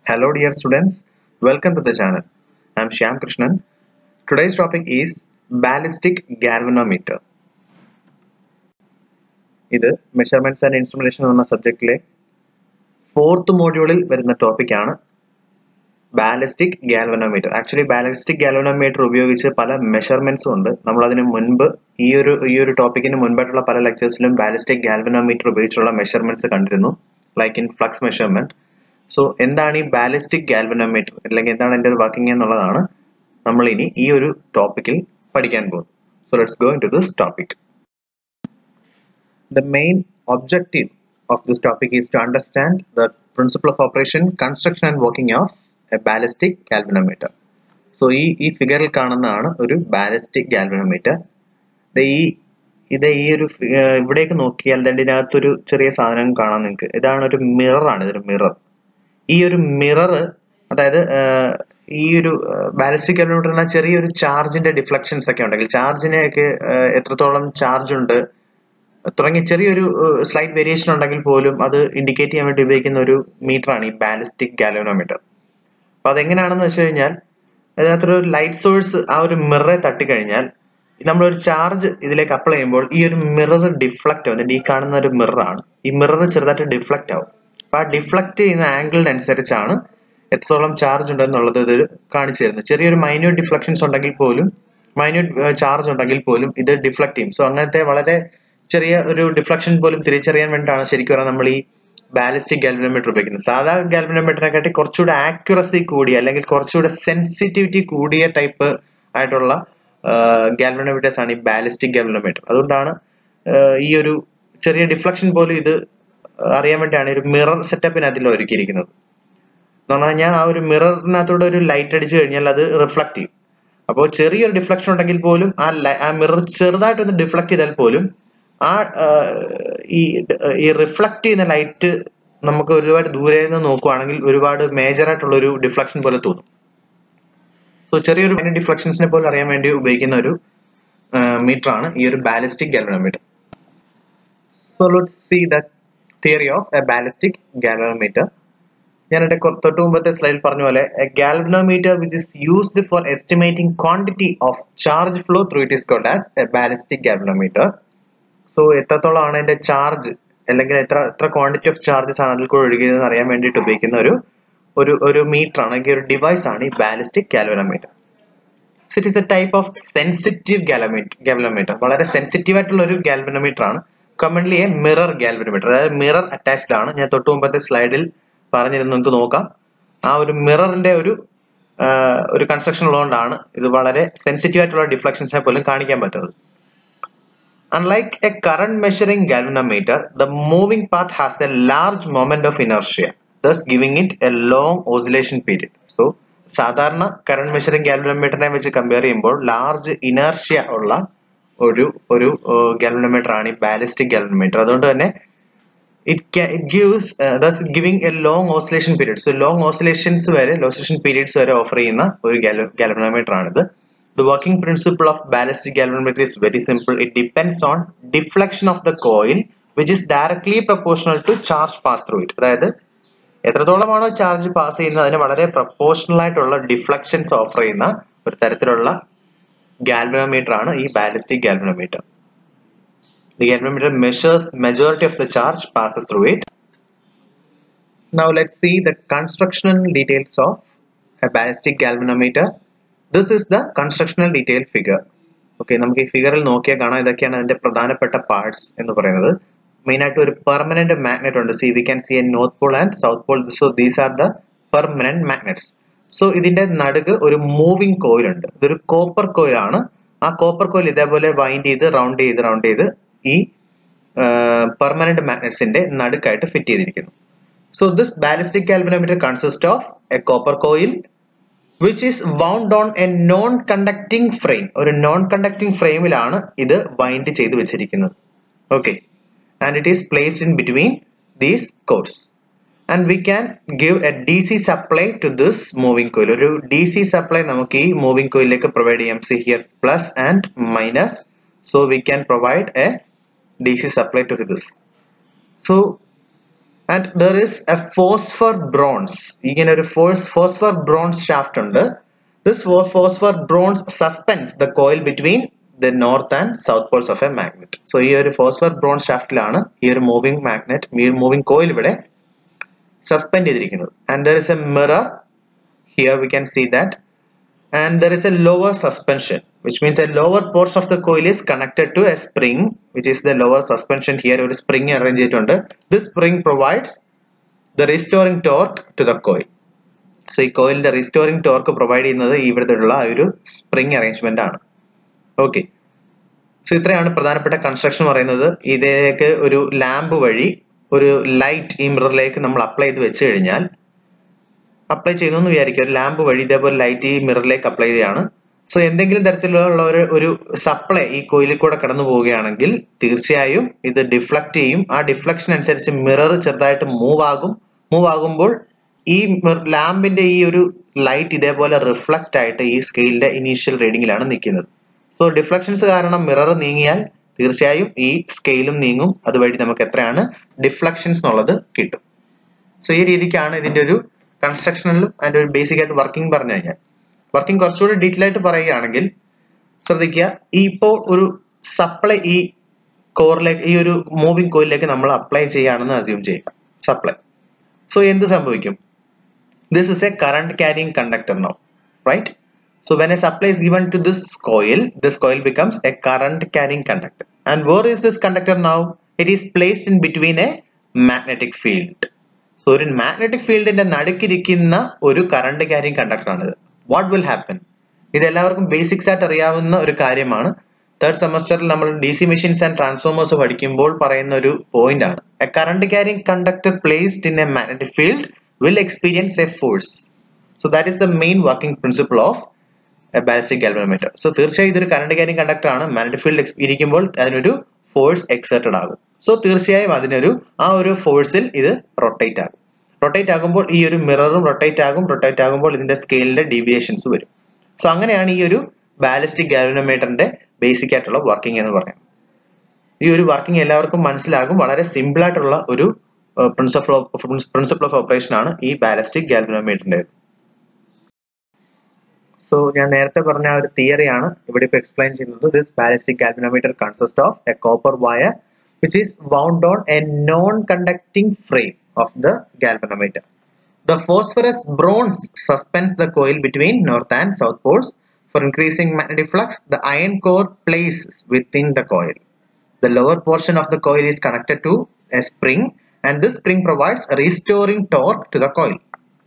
Hello dear students, welcome to the channel. I am Shyam Krishnan. Today's topic is ballistic galvanometer. ഇത് measurements and instrumentation എന്ന സബ്ജക്റ്റിലെ fourth മോഡ്യൂളിൽ വരുന്ന ടോപ്പിക്കാണ് ballistic galvanometer actually ballistic galvanometer ഉപയോഗിച്ച് പല മെഷർമെന്റ്സും ഉണ്ട് നമ്മൾ അതിന് മുൻപ് ഈ ഒരു ഈ ഒരു ടോപ്പിക്കിന് മുൻപായിട്ടുള്ള പല ലെക്ചേഴ്സിലും ബാലിസ്റ്റിക് ഗാൽവനോമീറ്റർ ഉപയോഗിച്ചുള്ള മെഷർമെന്റ്സ് കണ്ടിരുന്നു like in flux measurement so എന്താണ് ഈ ബാലിസ്റ്റിക് ഗാൽവനോമീറ്റർ അല്ലെങ്കിൽ എന്താണ് എൻ്റെ ഒരു വർക്കിംഗ് എന്നുള്ളതാണ് നമ്മൾ ഇനി ഈ ഒരു ടോപ്പിക്കിൽ പഠിക്കാൻ പോകുന്നത് so let's go into this topic The main objective of this topic is to understand the principle of operation, construction and working of a ballistic galvanometer. So ഈ ഈ ഫിഗറിൽ കാണുന്നതാണ് ഒരു ബാലിസ്റ്റിക് ഗാൽവനോമീറ്റർ ഈ ഇത് ഈ ഒരു ഫി- ഏർ ഇവിടേക്ക് നോക്കിയാൽ ഇതിനകത്തൊരു ചെറിയ സാധനം കാണാൻ നിങ്ങൾക്ക് ഇതാണ് ഒരു മിററാണ് ഇതൊരു മിറർ ഈ ഒരു മിറർ അതായത് ഏർ ഈ ഒരു ബാലിസ്റ്റിക് ഗാൽവനോമീറ്ററിന് ചെറിയൊരു ചാർജിന്റെ ഡിഫ്ലക്ഷൻസ് ഒക്കെ ഉണ്ടെങ്കിൽ ചാർജിനെയൊക്കെ എത്രത്തോളം ചാർജ് ഉണ്ട് തുടങ്ങി ചെറിയൊരു സ്ലൈറ്റ് വേരിയേഷൻ ഉണ്ടെങ്കിൽ പോലും അത് ഇൻഡിക്കേറ്റ് ചെയ്യാൻ വേണ്ടി ഉപയോഗിക്കുന്ന ഒരു മീറ്റർ ആണ് ഈ ബാലിസ്റ്റിക് ഗാലോനോമീറ്റർ അപ്പൊ അതെങ്ങനെയാണെന്ന് വെച്ച് കഴിഞ്ഞാൽ അതിനകത്തൊരു ലൈറ്റ് സോഴ്സ് ആ ഒരു മിററെ തട്ടിക്കഴിഞ്ഞാൽ നമ്മൾ ഒരു ചാർജ് ഇതിലേക്ക് അപ്ലൈ ചെയ്യുമ്പോൾ ഈ ഒരു മിറർ ഡിഫ്ലക്റ്റ് ആവും ഈ കാണുന്ന ഒരു മിറർ ആണ് ഈ മിറർ ചെറുതായിട്ട് ഡിഫ്ലക്റ്റ് ആവും അപ്പൊ ആ ഡിഫ്ലക്റ്റ് ചെയ്യുന്ന ആംഗിളിനനുസരിച്ചാണ് എത്രത്തോളം ചാർജ് ഉണ്ടെന്നുള്ളത് ഇത് കാണിച്ചു തരുന്നത് ചെറിയൊരു മൈന്യൂട്ട് ഡിഫ്ലക്ഷൻസ് ഉണ്ടെങ്കിൽ പോലും മൈന്യൂട്ട് ചാർജ് ഉണ്ടെങ്കിൽ പോലും ഇത് ഡിഫ്ലക്ട് ചെയ്യും സോ അങ്ങനത്തെ വളരെ ചെറിയ ഒരു ഡിഫ്ലക്ഷൻ പോലും തിരിച്ചറിയാൻ വേണ്ടിയിട്ടാണ് ശരിക്കും പറഞ്ഞാൽ നമ്മൾ ഈ ബാലിസ്റ്റിക് ഗാൽവനോമീറ്റർ ഉപയോഗിക്കുന്നത് സാധാ ഗാൽവനോമീറ്ററിനെക്കാട്ടി കുറച്ചുകൂടെ ആക്യുറസി കൂടിയ അല്ലെങ്കിൽ കുറച്ചുകൂടെ സെൻസിറ്റിവിറ്റി കൂടിയ ടൈപ്പ് ആയിട്ടുള്ള ഗാൽവനോമീറ്റേഴ്സ് ആണ് ഈ ബാലിസ്റ്റിക് ഗാൽവനോമീറ്റർ അതുകൊണ്ടാണ് ആഹ് ഈ ഒരു ചെറിയ ഡിഫ്ലക്ഷൻ പോലും ഇത് അറിയാൻ വേണ്ടിയാണ് ഒരു മിറർ സെറ്റപ്പിനകത്തിൽ ഒരുക്കിയിരിക്കുന്നത് എന്ന് പറഞ്ഞു കഴിഞ്ഞാൽ ആ ഒരു മിററിനകത്തൂടെ ഒരു ലൈറ്റ് അടിച്ചു കഴിഞ്ഞാൽ അത് റിഫ്ലക്ട് ചെയ്യും അപ്പോൾ ചെറിയൊരു ഡിഫ്ലക്ഷൻ ഉണ്ടെങ്കിൽ പോലും ആ ലൈ- ആ മിറർ ചെറുതായിട്ടൊന്ന് ഡിഫ്ലക്ട് ചെയ്താൽ പോലും ആ ആ, ഈ ഈ റിഫ്ലക്ട് ചെയ്യുന്ന ലൈറ്റ് നമുക്ക് ഒരുപാട് ദൂരെ നിന്ന് നോക്കുവാണെങ്കിൽ ഒരുപാട് മേജർ ആയിട്ടുള്ള ഒരു ഡിഫ്ലക്ഷൻ പോലെ തോന്നും സോ ചെറിയൊരു ഡിഫ്ലക്ഷൻസിനെ പോലും അറിയാൻ വേണ്ടി ഉപയോഗിക്കുന്ന ഒരു മീറ്റർ ആണ് ഈ ഒരു ballistic galvanometer so let see the theory of a ballistic galvanometer ഞാൻ എന്റെ കൊ- തൊട്ട് മുമ്പത്തെ സ്ലൈഡിൽ പറഞ്ഞ പോലെ galvanometer which is used for estimating quantity of charge flow through it is called as a ballistic galvanometer so എത്രത്തോളമാണ് അതിന്റെ ചാർജ് അല്ലെങ്കിൽ എത്ര എത്ര ക്വാണ്ടിറ്റി ഓഫ് ചാർജസ് ആണ് അതിൽ കൂടെ ഒഴുകിയതെന്ന് അറിയാൻ വേണ്ടിയിട്ട് ഉപയോഗിക്കുന്ന ഒരു ഒരു ഒരു മീറ്റർ ആണ് അല്ലെങ്കിൽ ഒരു ഡിവൈസ് ആണ് ഈ ballistic galvanometer it is a type of sensitive galvanometer വളരെ സെൻസിറ്റീവ് ആയിട്ടുള്ള ഒരു ഗാൽവനോമീറ്റർ ആണ് കമൺലി എ മിറർ ഗാൽവനോമീറ്റർ അതായത് മിറർ അറ്റാച്ച്ഡ് ആണ് ഞാൻ തൊട്ട് മുമ്പത്തെ സ്ലൈഡിൽ പറഞ്ഞിരുന്നു നമുക്ക് നോക്കാം ആ ഒരു മിററിന്റെ ഒരു ആ, ഒരു കൺസ്ട്രക്ഷൻ ഉള്ളതുകൊണ്ടാണ് ഇത് വളരെ സെൻസിറ്റീവ് ആയിട്ടുള്ള ഡിഫ്ലക്ഷൻസിനെ പോലും കാണിക്കാൻ പറ്റുന്നത് Unlike a current measuring galvanometer, the moving part has a large moment of inertia, thus giving it a long oscillation period. So, സാധാരണ കറണ്ട് മെഷറിംഗ് ഗാൽവനോമീറ്ററിനെ വെച്ച് കമ്പയർ ചെയ്യുമ്പോൾ ലാർജ് ഇനർഷ്യ ഉള്ള ഒരു ഒരു ഗാൽവനോമീറ്റർ ആണ് ഈ ബാലിസ്റ്റിക് ഗാൽവനോമീറ്റർ അതുകൊണ്ട് തന്നെ it it gives thus giving a long oscillation period so long oscillations വരെ ഓസിലേഷൻ പീരീഡ്സ് വരെ ഓഫർ ചെയ്യുന്ന ഒരു ഗാൽവനോമീറ്റർ ആണിത് The working principle of ballistic galvanometer is very simple. It depends on deflection of the coil, which is directly proportional to charge pass through it. അതായത് എത്രത്തോളമാണോ charge pass ചെയ്യുന്നത് അതിന് വളരെ proportional ആയിട്ടുള്ള deflections offer ചെയ്യുന്ന ഒരു തരത്തിലുള്ള galvanometer ആണ് ഈ ballistic galvanometer The galvanometer measures majority of the charge passes through it. Now let's see the constructional details of a ballistic galvanometer. This is the constructional detail figure. Okay നമുക്ക് ഈ ഫിഗറിൽ നോക്കിയാൽ കാണാം ഇതൊക്കെയാണ് അതിന്റെ പ്രധാനപ്പെട്ട പാർട്സ് എന്ന് പറയുന്നത് മെയിൻ ആയിട്ട് ഒരു പെർമനന്റ് മാഗ്നറ്റ് ഉണ്ട് see we can see a north pole and south pole so these are the permanent magnets so ഇതിന്റെ നടുക്ക് ഒരു മൂവിംഗ് കോയിൽ ഉണ്ട് ഇതൊരു കോപ്പർ കോയിൽ ആണ് ആ കോപ്പർ കോയിൽ ഇതേപോലെ വൈൻഡ് ചെയ്ത് റൗണ്ട് ചെയ്ത് റൗണ്ട് ചെയ്ത് ഈ പെർമനന്റ് മാഗ്നറ്റ്സിന്റെ നടുക്കായിട്ട് ഫിറ്റ് ചെയ്തിരിക്കുന്നു so this ballistic galvanometer consist of a copper coil which is wound on a non conducting frame ഒരു നോൺ കണ്ടക്ടിങ് ഫ്രെയിമിലാണ് ഇത് വൈൻഡ് ചെയ്ത് വെച്ചിരിക്കുന്നത് okay and it is placed in between these course and we can give a D C supply to this moving coil ഒരു D C supply നമുക്ക് ഈ moving കോയിലേക്ക് provide ചെയ്യാം see here plus and minus so we can provide a D C supply to this so and there is a phosphor bronze ഇങ്ങനെ ഒരു force phosphor bronze shaft ഉണ്ട് this phosphor bronze suspends the coil between the north and south poles of a magnet so ഈ ഒരു phosphor bronze ഷാഫ്റ്റിലാണ് ഈ ഒരു moving magnet ഈ moving coil ഇവിടെ സസ്പെൻഡ് ചെയ്തിരിക്കുന്നത് and there is a mirror here we can see that and there is a lower suspension which means a lower portion of the coil is connected to a spring which is the lower suspension here ഒരു spring arrange ചെയ്തിട്ടുണ്ട് this spring provides the restoring torque to the coil so ഈ കോയിലിന്റെ restoring torque provide ചെയ്യുന്നത് ഇവിടുത്തെ ആ ഒരു spring arrangement ആണ് okay so ഇത്രയാണ് പ്രധാനപ്പെട്ട കൺസ്ട്രക്ഷൻ പറയുന്നത് ഇതിലേക്ക് ഒരു ലാമ്പ് വഴി ഒരു ലൈറ്റ് ഈ മിററിലേക്ക് നമ്മൾ അപ്ലൈ ചെയ്ത് വെച്ച് കഴിഞ്ഞാൽ അപ്ലൈ ചെയ്യുന്നു എന്ന് വിചാരിക്കുക ഒരു ലാമ്പ് വഴി ഇതേപോലെ ലൈറ്റ് ഈ മിററിലേക്ക് അപ്ലൈ ചെയ്യാണ് സോ എന്തെങ്കിലും തരത്തിലുള്ള ഒരു ഒരു സപ്ലൈ ഈ കോയിലിൽ കൂടെ കടന്നു പോവുകയാണെങ്കിൽ തീർച്ചയായും ഇത് ഡിഫ്ലക്ട് ചെയ്യും ആ ഡിഫ്ലക്ഷൻ അനുസരിച്ച് മിറർ ചെറുതായിട്ട് മൂവ് ആകും മൂവ് ആകുമ്പോൾ ഈ ലാമ്പിന്റെ ഈ ഒരു ലൈറ്റ് ഇതേപോലെ റിഫ്ലക്റ്റ് ആയിട്ട് ഈ സ്കെയിലിന്റെ ഇനീഷ്യൽ റീഡിങ്ങിലാണ് നിൽക്കുന്നത് സോ ഡിഫ്ലക്ഷൻസ് കാരണം മിറർ നീങ്ങിയാൽ തീർച്ചയായും ഈ സ്കെയിലും നീങ്ങും അതുവഴി നമുക്ക് എത്രയാണ് ഡിഫ്ലക്ഷൻസ് എന്നുള്ളത് കിട്ടും സോ ഈ രീതിക്കാണ് ഇതിന്റെ ഒരു കൺസ്ട്രക്ഷനിലും അതിന്റെ ഒരു ബേസിക് ആയിട്ട് വർക്കിംഗ് പറഞ്ഞു കഴിഞ്ഞാൽ വർക്കിംഗ് കുറച്ചുകൂടി ഡീറ്റെയിൽ ആയിട്ട് പറയുകയാണെങ്കിൽ ശ്രദ്ധിക്കുക ഈ ഇപ്പോൾ ഒരു സപ്ലൈ ഈ കോറിലേക്ക് ഈ ഒരു മൂവിംഗ് കോയിലേക്ക് നമ്മൾ അപ്ലൈ ചെയ്യുകയാണെന്ന് അസ്യൂം ചെയ്യുക സപ്ലൈ സോ എന്ത് സംഭവിക്കും this is a current carrying conductor no right So when a supply is given to this coil, this coil becomes a current carrying conductor. And where is this conductor now? It is placed in between a magnetic field. So ഒരു magnetic ഫീൽഡിന്റെ നടുക്കിരിക്കുന്ന ഒരു current carrying conductor ആണിത് what will happen ഇത് എല്ലാവർക്കും basics ആയിട്ട് അറിയാവുന്ന ഒരു കാര്യമാണ് തേർഡ് സെമസ്റ്ററിൽ നമ്മൾ D C machines and transformers പഠിക്കുമ്പോൾ പറയുന്ന ഒരു പോയിന്റ് ആണ് a current carrying conductor placed in a magnetic field will experience a force so that is the main working principle of ballistic galvanometer so തീർച്ചയായും ഇതൊരു current carrying conductor ആണ് magnetic field ഇരിക്കുമ്പോൾ അതിനൊരു force exerted ആകും so തീർച്ചയായും അതിനൊരു ആ ഒരു ഫോഴ്സിൽ ഇത് റൊട്ടേറ്റ് ആകും റൊട്ടേറ്റ് ആകുമ്പോൾ ഈ ഒരു മിററും റൊട്ടേറ്റ് ആകും റൊട്ടേറ്റ് ആകുമ്പോൾ ഇതിന്റെ സ്കെയിലിന്റെ ഡീവിയേഷൻസ് വരും സോ അങ്ങനെയാണ് ഈ ഒരു ബാലിസ്റ്റിക് ഗാൽവനോമീറ്ററിന്റെ ബേസിക് ആയിട്ടുള്ള വർക്കിംഗ് എന്ന് പറയുന്നത് ഈ ഒരു വർക്കിംഗ് എല്ലാവർക്കും മനസ്സിലാകും വളരെ സിമ്പിൾ ആയിട്ടുള്ള ഒരു principle of principle of operation ആണ് ഈ ബാലിസ്റ്റിക് ഗാൽവനോമീറ്ററിന്റെ സോ ഞാൻ നേരത്തെ പറഞ്ഞ ആ ഒരു തിയറിയാണ് ഇവിടെ ഇപ്പോൾ എക്സ്പ്ലെയിൻ ചെയ്യുന്നത് this ballistic galvanometer consist of a copper wire which is wound on a non conducting frame of the galvanometer. The phosphorus bronze suspends the coil between north and south poles. For increasing magnetic flux, the iron core places within the coil. The lower portion of the coil is connected to a spring and this spring provides a restoring torque to the coil.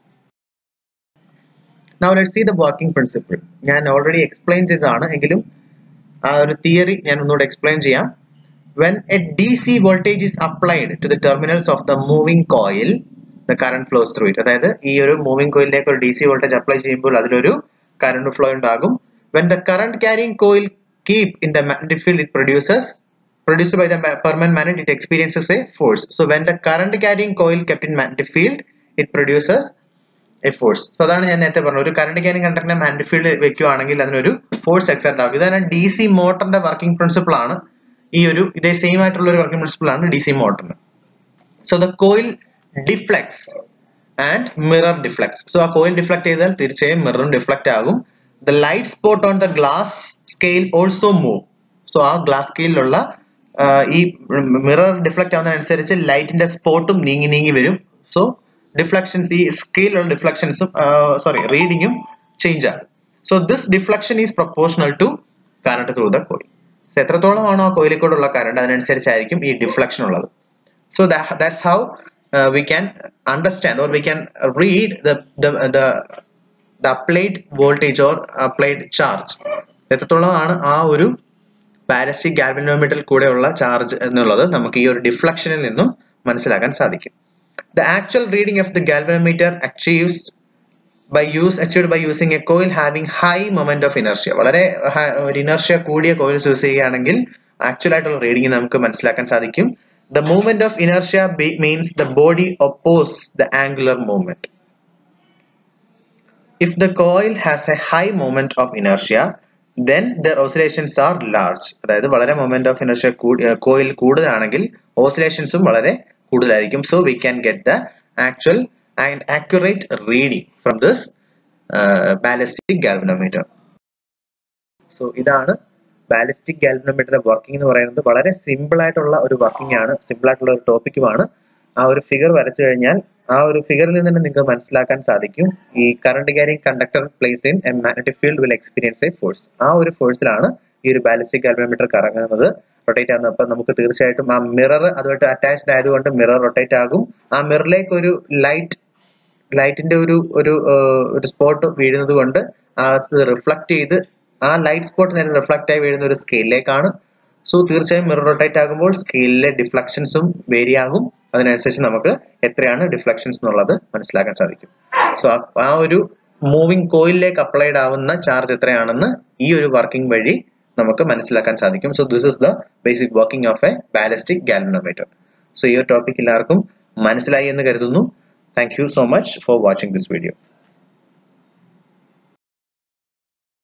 Now let's see the working principle. ഞാൻ already explain ചെയ്തതാണ് എങ്കിലും ആ ഒരു theory ഞാൻ ഒന്നുകൂടെ explain ചെയ്യാം when a DC voltage is applied to the terminals of the moving coil, the current flows through it. അതായത് ഈ ഒരു മൂവിംഗ് കോയിലിലേക്ക് ഒരു ഡി സി വോൾട്ടേജ് അപ്ലൈ ചെയ്യുമ്പോൾ അതിലൊരു കറണ്ട് ഫ്ലോ ഉണ്ടാകും when the current carrying coil keep in the magnetic field it produces produced by the permanent magnet it experiences a force so when the current carrying coil kept in magnetic field it produces a force so അതാണ് ഞാൻ നേരത്തെ പറഞ്ഞത് ഒരു current carrying കണ്ടക്ടറിനെ magnetic field വെക്കുകയാണെങ്കിൽ അതിനൊരു force exert ആകും ഇതാണ് ഡി സി മോട്ടറിന്റെ വർക്കിംഗ് പ്രിൻസിപ്പിൾ ആണ് ഈ ഒരു ഇതേ സെയിം ആയിട്ടുള്ള ഒരു വർക്കിംഗ് പ്രിൻസിപ്പിൾ ആണ് ഡി സി മോട്ടറിന് so the coil deflects and mirror deflects so ആ കോയിൽ ഡിഫ്ലക്ട് ചെയ്താൽ തീർച്ചയായും മിററും ഡിഫ്ലക്ട് ആകും the light spot on the glass scale also move so ആ ഗ്ലാസ് സ്കെയിലുള്ള ഈ മിറർ ഡിഫ്ലക്ട് ആവുന്നതനുസരിച്ച് ലൈറ്റിന്റെ സ്പോട്ടും നീങ്ങി നീങ്ങി വരും സോ ഡിഫ്ലക്ഷൻസ് ഈ സ്കെയിലുള്ള ഡിഫ്ലക്ഷൻസും സോറി റീഡിങ്ങും ചേഞ്ച് ആകും so this deflection is proportional to current through the coil so എത്രത്തോളമാണോ ആ കോയിലിൽ കൂടെയുള്ള കറണ്ട് അതിനനുസരിച്ചായിരിക്കും ഈ ഡിഫ്ലക്ഷൻ ഉള്ളത് so that's how we can understand or we can read the applied voltage or applied charge എത്രത്തോളമാണ് ആ ഒരു ബാലസ്റ്റിക് ഗാൽവനോമീറ്ററിൽ കൂടെയുള്ള ചാർജ് എന്നുള്ളത് നമുക്ക് ഈ ഒരു ഡിഫ്ലക്ഷനിൽ നിന്നും മനസ്സിലാക്കാൻ സാധിക്കും the actual reading of the galvanometer achieves by use achieved by using a coil having high moment of inertia വളരെ ഒരു ഇനർഷ്യ കൂടിയ കോയിൽസ് യൂസ് ചെയ്യുകയാണെങ്കിൽ ആക്ച്വൽ ആയിട്ടുള്ള റീഡിംഗ് നമുക്ക് മനസ്സിലാക്കാൻ സാധിക്കും the movement of inertia means the body oppose the angular movement if the coil has a high movement of inertia then there oscillations are large അതായത് വളരെ മൊമെന്റ് ഓഫ് ഇനർഷ്യ കോയിൽ കൂടുതലാണെങ്കിൽ ഓസിലേഷൻസും വളരെ കൂടുതലായിരിക്കും so we can get the actual and accurate reading from this ballistic galvanometer so ഇതാണ് ballistic ഗാൽവനോമീറ്ററിന്റെ working എന്ന് പറയുന്നത് വളരെ സിമ്പിൾ ആയിട്ടുള്ള ഒരു വർക്കിംഗ് ആണ് സിമ്പിൾ ആയിട്ടുള്ള ഒരു ടോപ്പിക്കുമാണ് ആ ഒരു ഫിഗർ വരച്ചു കഴിഞ്ഞാൽ ആ ഒരു ഫിഗറിൽ നിന്ന് തന്നെ നിങ്ങൾക്ക് മനസ്സിലാക്കാൻ സാധിക്കും ഈ current carrying conductor place in a magnetic field will experience a force ആ ഒരു ഫോഴ്സിലാണ് ഈ ഒരു ബാലിസ്റ്റിക് ഗാൽവനോമീറ്റർ കറങ്ങുന്നത് റൊട്ടേറ്റ് ആകുന്നത് അപ്പൊ നമുക്ക് തീർച്ചയായിട്ടും ആ മിറർ അതുമായിട്ട് അറ്റാച്ച്ഡ് ആയതുകൊണ്ട് മിറർ റൊട്ടേറ്റ് ആകും ആ മിററിലേക്ക് ഒരു ലൈറ്റ് ലൈറ്റിന്റെ ഒരു ഒരു ഒരു സ്പോട്ട് വീഴുന്നത് കൊണ്ട് ആ റിഫ്ലക്ട് ചെയ്ത് ആ ലൈറ്റ് സ്പോട്ട് നേരെ റിഫ്ലക്റ്റ് ആയി വീഴുന്ന ഒരു സ്കെയിലിലേക്കാണ് സോ തീർച്ചയായും മിറർ റൊട്ടേറ്റ് ആകുമ്പോൾ സ്കെയിലിലെ ഡിഫ്ലക്ഷൻസും വേരി ആകും അതിനനുസരിച്ച് നമുക്ക് എത്രയാണ് ഡിഫ്ലക്ഷൻസ് എന്നുള്ളത് മനസ്സിലാക്കാൻ സാധിക്കും സോ ആ ഒരു മൂവിംഗ് കോയിലിലേക്ക് അപ്ലൈഡ് ആവുന്ന ചാർജ് എത്രയാണെന്ന് ഈ ഒരു വർക്കിംഗ് വഴി നമുക്ക് മനസ്സിലാക്കാൻ സാധിക്കും so this is the basic working of a ballistic galvanometer so ഈ ഒരു ടോപ്പിക് എല്ലാവർക്കും മനസ്സിലായി എന്ന് കരുതുന്നു thank you so much for watching this video